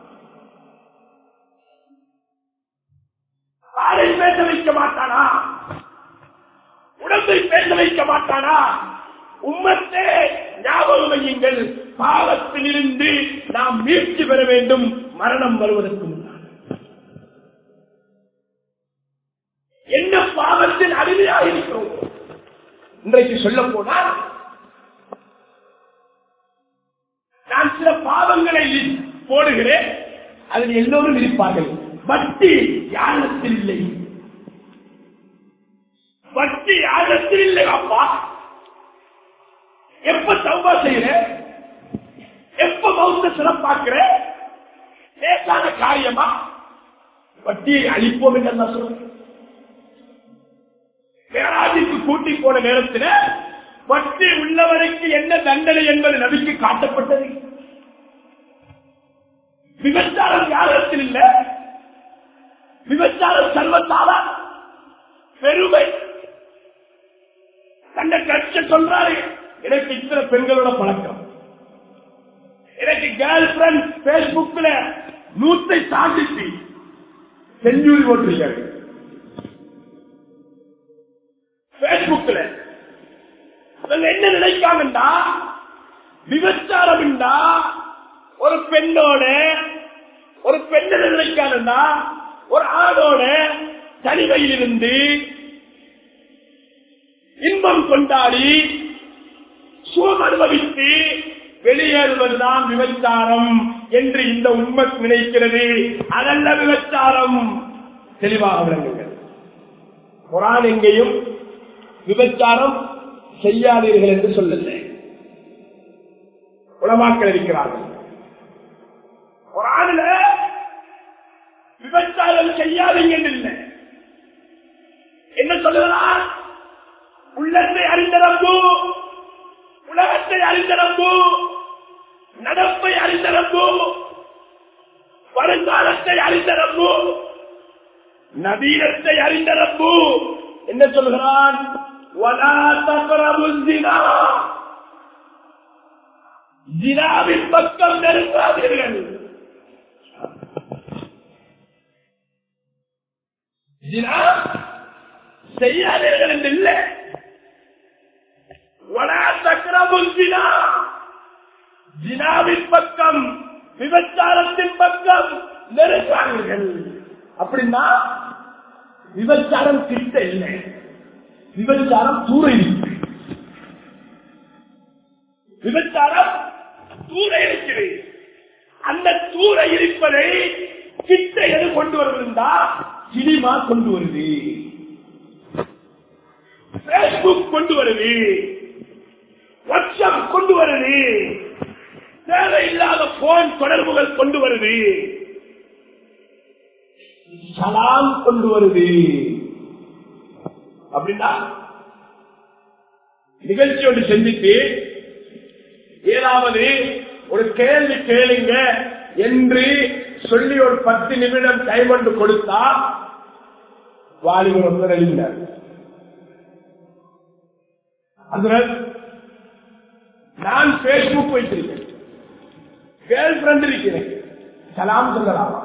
Speaker 1: காலை பேச வைக்க மாட்டானா உடம்பை பேச வைக்க மாட்டானா உம்மத்தே ஞாபகம் வையுங்கள் பாவத்திலிருந்து நாம் மீட்சி பெற வேண்டும் மரணம் வருவதற்கு முன்னால் என்ன பாவத்தில் அடிமையாக இருக்கிறோம் இன்றைக்கு சொல்ல போனால் நான் சில பாவங்களை list போடுகிறேன் அதில் எல்லோரும் இருப்பார்கள் வட்டி யாரிடத்தில் இல்லை வட்டி யாரிடத்தில் இல்லை அப்பா எப்ப தௌபா செய்யற மௌத்த சிறப்பாக்குற லேசான காரியமா வட்டியை அழிப்போம் என்று நான் சொல்றேன் மேராஜிற்கு கூட்டி போன நேரத்தில் வட்டி உள்ளவருக்கு என்ன தண்டனை என்பது நபிக்கு காட்டப்பட்டது விபச்சாரம் யாரிடத்தில் இல்ல விபச்சாரம் சர்வத்தாரா பெருமை தன்னை கட்ச சொல்றாரு எனக்கு இத்தனை பெண்களோட பழக்கம் எனக்கு கேர்ள் ஃபிரண்ட் பேஸ்புக்ல நூத்தை தாண்டிச்சு செஞ்சூரி ஓட்டுறீங்க பேஸ்புக்ல இவங்க என்ன நினைக்காமண்டா விபச்சாரம் ஒரு பெண்ணோட ஒரு பெண்ணை நினைக்காமண்டா ஒரு ஆணோட தனிமையில் இருந்து இன்பம் கொண்டாடி சுகம் அனுபவித்து வெளியேறுவதுதான் விபச்சாரம் என்று இந்த உண்மை நினைக்கிறது அதல்ல விபச்சாரம் தெளிவாக விளங்குங்கள் குரான் எங்கேயும் விபச்சாரம் செய்யாதீர்கள் என்று சொல்லல உலமாக்கள் இருக்கிறார்கள் குரானில் விபச்சாரம் செய்யாதீங்க என்று இல்லை என்ன சொல்லுகிறார் உள்ளத்தை அறிந்தரம்பு உலகத்தை அறிந்தரம்பு நடப்பை அறிந்தரம்பு வருங்காலத்தை அறிந்தரம்பு நவீனத்தை அறிந்தரம்பு என்ன சொல்கிறான் وَلَا تَقْرَبُوا الزِّنَا. ஜினாவின் பக்கம் நெருங்காதீர்கள் ஜினா செய்யாதீர்கள் என்று இல்லை وَلَا تَقْرَبُوا الزِّنَا. ஜினாவின் பக்கம் விபச்சாரத்தின் பக்கம் நெருங்காதீர்கள் அப்படின்னா விபச்சாரம் கிட்ட இல்லை விபச்சாரம் தூர இருக்கு விபச்சாரம் தூர இருக்கிறது அந்த தூர இருப்பதை கிட்ட எது கொண்டு வருவதுண்டா சினிமா கொண்டு வருது பேஸ்புக் கொண்டு வருது வாட்ஸ்அப் கொண்டு வருது தேவையில்லாத போன் தொடர்புகள் கொண்டு வருது சலாம் கொண்டு வருது அப்படின்னா நிகழ்ச்சி ஒன்று செஞ்சுட்டு ஏதாவது ஒரு கேள்வி கேளுங்க என்று சொல்லி ஒரு பத்து நிமிடம் டைம் ஒன்று கொடுத்தா வாலிபர் ஒருத்தர் எழுந்தார் அதனால் நான் பேஸ்புக் வைத்திருக்கேன் கேர்ள் ஃபிரெண்ட் இருக்கிறேன் சலாம் சொல்லலாமா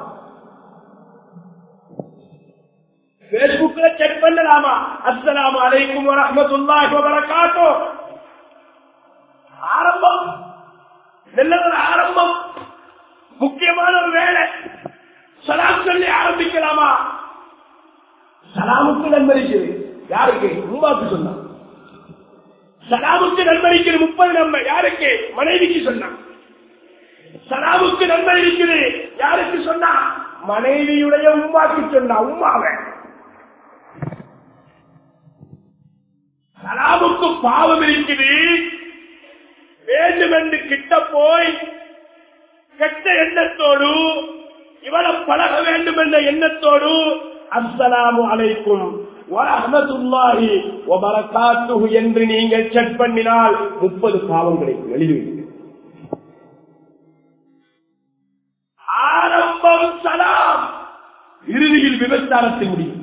Speaker 1: பேஸ்புக்ல செக் பண்ணலாமா அஸ்ஸலாமு அலைக்கும் வரஹ்மத்துல்லாஹி வபரகாத்து ஆரம்பம் நல்ல ஒரு ஆரம்பம் முக்கியமான ஒரு வேலை சலாம் சொல்லி ஆரம்பிக்கலாமா சலாமுக்கு நண்பரிக்குது யாருக்கு உமாக்கு சொன்னான் சலாமுக்கு நண்பரிக்குது முப்பது நம்ப யாருக்கு மனைவிக்கு சொன்னான் சலாமுக்கு நண்பர் இருக்குது யாருக்கு சொன்னா மனைவியுடைய உமாக்கு சொன்னா உமாவை சலாமுக்கு பாவம் இருக்குது வேண்டுமென்று கிட்ட போய் கெட்ட எண்ணத்தோடு இவளை பழக வேண்டும் என்ற எண்ணத்தோடு அஸ்ஸலாமு அலைக்கும் வரஹ்மத்துல்லாஹி வபரகாத்துஹு என்று நீங்கள் செக் பண்ணினால் முப்பது பாவம் கிடைக்கும் எழுதிவிடுங்க ஆரம்பம் சலாம் இறுதியில் விபச்சாரத்தில் முடியும்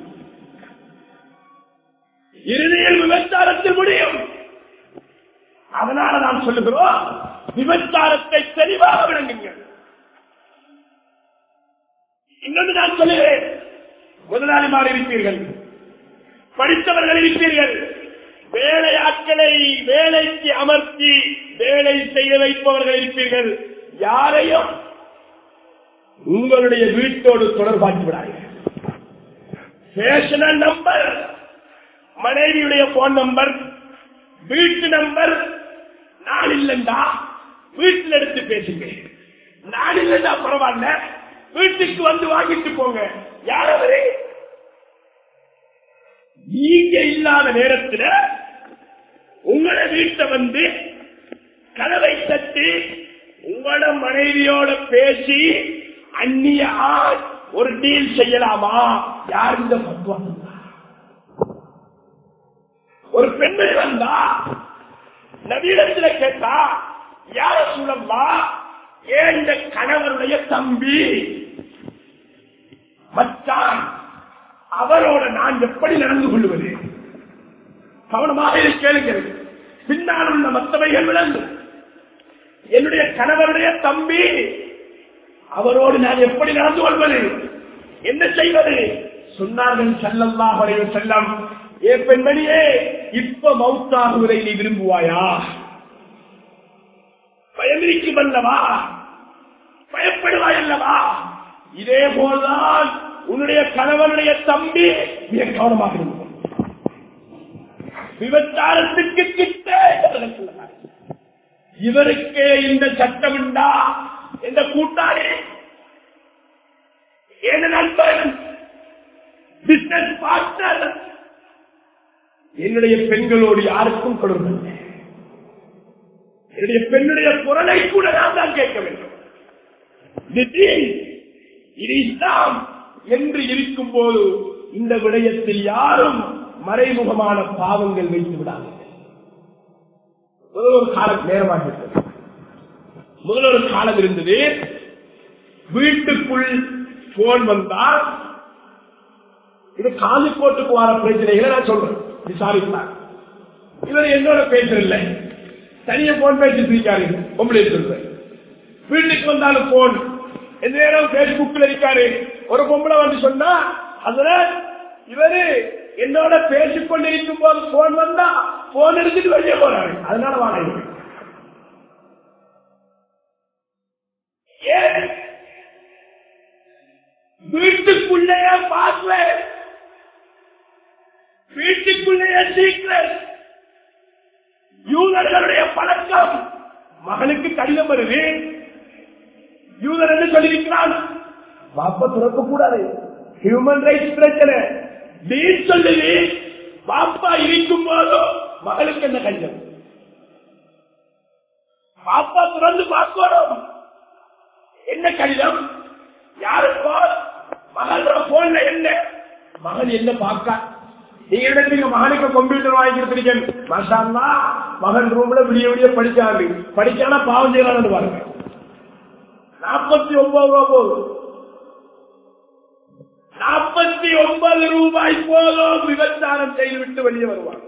Speaker 1: இறுதியில் விபச்சாரத்தில் முடியும் அதனால நாம் சொல்லுகிறோம் விபச்சாரத்தை தெளிவாக விளங்குங்கள் இன்னொன்று நான் சொல்லுகிறேன் முதலாளிமார் இருப்பீர்கள் படித்தவர்கள் இருப்பீர்கள் வேலையாட்களை வேலைக்கு அமர்த்தி வேலை செய்ய வைப்பவர்கள் இருப்பீர்கள் யாரையும் உங்களுடைய வீட்டோடு தொடர்பாக்கி விடாதீர்கள் பேஷனல் நம்பர் மனைவியுடைய போன் நம்பர் வீட்டு நம்பர் நான் இல்லண்டா வீட்டில் எடுத்து பேசுங்க நான் இல்லண்டா பரவாயில்ல வீட்டுக்கு வந்து வாங்கிட்டு போங்க யாரவரே நீங்க இல்லாத நேரத்தில் உங்களை வீட்டை வந்து கதவை தட்டி உங்களோட மனைவியோட பேசி அந்நிய ஆண் ஒரு டீல் செய்யலாமா யார் இந்த பத்துவா சொன்னா? ஒரு பெண்மணி வந்தா நவீனத்துல கேட்டா யார சொல்லம்மா ஏன் இந்த கணவருடைய தம்பி மச்சான் அவரோட நான் எப்படி நடந்து கொள்வது கவனமாக இதை கேளுங்கள் பின்னால் உள்ள மற்றவைகள் விளங்கும் என்னுடைய கணவருடைய தம்பி அவரோடு நான் எப்படி நடந்து கொள்வது என்ன செய்வது சொன்னார்கள் செல்லல்லா வரைவு செல்லம் ஏ பெண்மணியே இப்ப மவுத்தாகுவதை நீ விரும்புவாயா பயமிருக்கும் அல்லவா பயப்படுவாய் அல்லவா இதே போல்தான் உன்னுடைய கணவனுடைய தம்பி மிக கவனமாக இருக்கும் விபச்சாரத்துக்கு கிட்ட இவர்கள் சொல்லுகிறார்கள். இவருக்கே இந்த சட்டம் உண்டா என்ற கூட்டாளி என் நண்பன் பிசினஸ் பார்ட்னர் என்னுடைய பெண்களோடு யாருக்கும் தொடர்பு இல்லை. என்னுடைய பெண்ணுடைய குரலை கூட நான் தான் கேட்க வேண்டும் இது தீன், இது இஸ்லாம் என்று இருக்கும் போது இந்த விடயத்தில் யாரும் மறைமுகமான பாவங்கள் வைத்து விடாதீர்கள் முதல் ஒரு காலம் நேரமாக இருக்கிறது முதல் ஒரு காலம் இருந்தது வீட்டுக்குள் போன் வந்தால் இது காலிக்கோட்டுக்கு வர பிரச்சனைகளை நான் சொல்றேன் விசாரிப்பார் இவர் என்னோட பேசவில்லை தனியா போன் பேசிட்டு இருக்காரு பொம்பளை சொல்றேன் வீட்டுக்கு வந்தாலும் போன் எந்த நேரம் பேஸ்புக்ல இருக்காரு ஒரு பொம்பளை வந்து சொன்னா அதுல இவரு என்னோட பேசிக் கொண்டிருக்கும் போது போன் வந்தா போன் எடுத்துட்டு வெளியே போறாரு அதனால வாங்க ஏன் வீட்டுக்குள்ளேயே பாஸ்வேர்ட் வீட்டுக்குள்ளேயே சீக்கிரம் யூதர்களுடைய பழக்கம் மகனுக்கு கடிதம் வருது யூதர் என்று சொல்லியிருக்கிறான் பாப்பா திறக்க கூடாது ஹியூமன் ரைட்ஸ் பிரச்சனை டீல் சொல்லுது பாப்பா இருக்கும் போதோ மகளுக்கு என்ன கடிதம் பாப்பா திறந்து பார்க்கணும் என்ன கடிதம் யாருக்கோ மகள் போன்ல என்ன மகன் என்ன பார்க்க நீங்க இடத்துக்கு மகனுக்கு கம்ப்யூட்டர் வாங்கி கொடுத்துருக்கேன் மாஷால்லா மகன் ரூம்ல விடிய விடிய படிச்சாரு படிச்சானா பாவம் செய்யலாம்னு பாருங்க நாற்பத்தி ஒன்பது ரூபா போதும் நாற்பத்தி ஒன்பது ரூபாய் போதும் விபச்சாரம் செய்துவிட்டு வெளியே வருவார்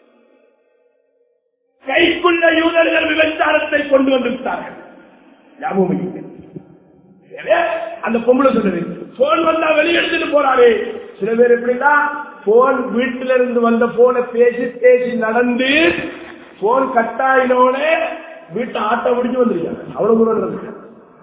Speaker 1: கைக்குள்ள யூதர்கள் விபச்சாரத்தை கொண்டு வந்து விட்டார்கள் ஞாபகம் இல்லை. எனவே, அந்த பொம்பளை சொல்லுது போன் வந்தா வெளியே எடுத்துட்டு போறாரு சில பேர் எப்படின்னா போன் வீட்டில இருந்து வந்த போனை பேசி பேசி நடந்து போன் கட்டாயினோட வீட்டை ஆட்ட முடிஞ்சு வந்திருக்காங்க அவ்வளவு தூரம் நடந்திருக்காங்க.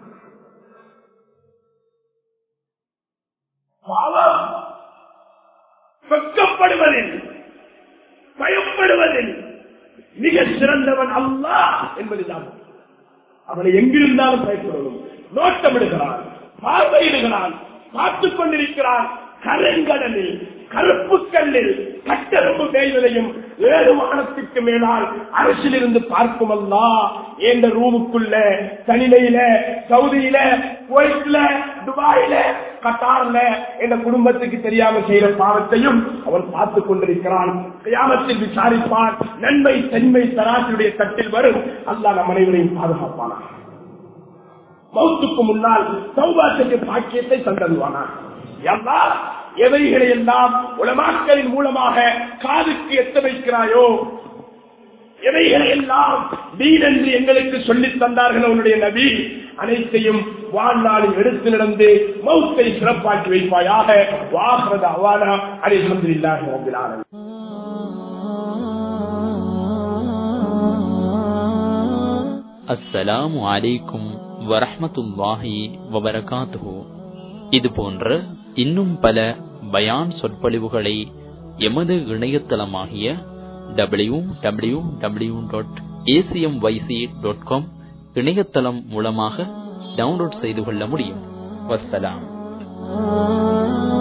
Speaker 1: பாவம் வெட்கப்படுவதில் பயப்படுவதில் மிக சிறந்தவன் அல்லாஹ் என்பதுதான் அவனை எங்கிருந்தாலும் பயப்படணும் நோட்டமிடுகிறான் பார்வையிடுகிறான் பார்த்துக் கொண்டிருக்கிறான் கருங்கடலில் கருப்பு கல்லில் கட்டெரும்பு பெய்வதையும் ஏழு வானத்துக்கு மேலால் அரசில் இருந்து பார்க்கும் அல்லா என்ற ரூமுக்குள்ள தனிமையில சவுதியில குவைத்ல துபாயில கட்டார்ல என்ற குடும்பத்துக்கு தெரியாம செய்யற பாவத்தையும் அவன் பார்த்துக் கொண்டிருக்கிறான் கியாமத்தில் விசாரிப்பான் நன்மை தன்மை தராசியுடைய தட்டில் வரும் அல்லாஹ் நம் அனைவரையும் பாதுகாப்பானா மௌத்துக்கு முன்னால் சௌபா செய்ய பாக்கியத்தை தந்தருவானா எல்லா எவைகளை எல்லாம் உலமாக்களின் மூலமாக காதுக்கு எத்த வைக்கிறாயோ எவைகளை எல்லாம் நீர் என்று எங்களுக்கு சொல்லித் தந்தார்கள் அவனுடைய நபி அனைத்தையும் வாழ்நாளில் எடுத்து நடந்து மௌத்தை சிறப்பாக்கி வைப்பாயாக வாகிறது அவானா அதை சொல்லில்லாக நம்பினார்கள்
Speaker 2: அஸ்ஸலாமு அலைக்கும் வரஹ்மத்துல்லாஹி வபரகாத்துஹு இது போன்ற இன்னும் பல பயான் சொற்பொழிவுகளை எமது இணையதளமாகிய W W W dot ACM YC dot com இணையதளம் மூலமாக டவுன்லோட் செய்து கொள்ள முடியும் வஸ்ஸலாம்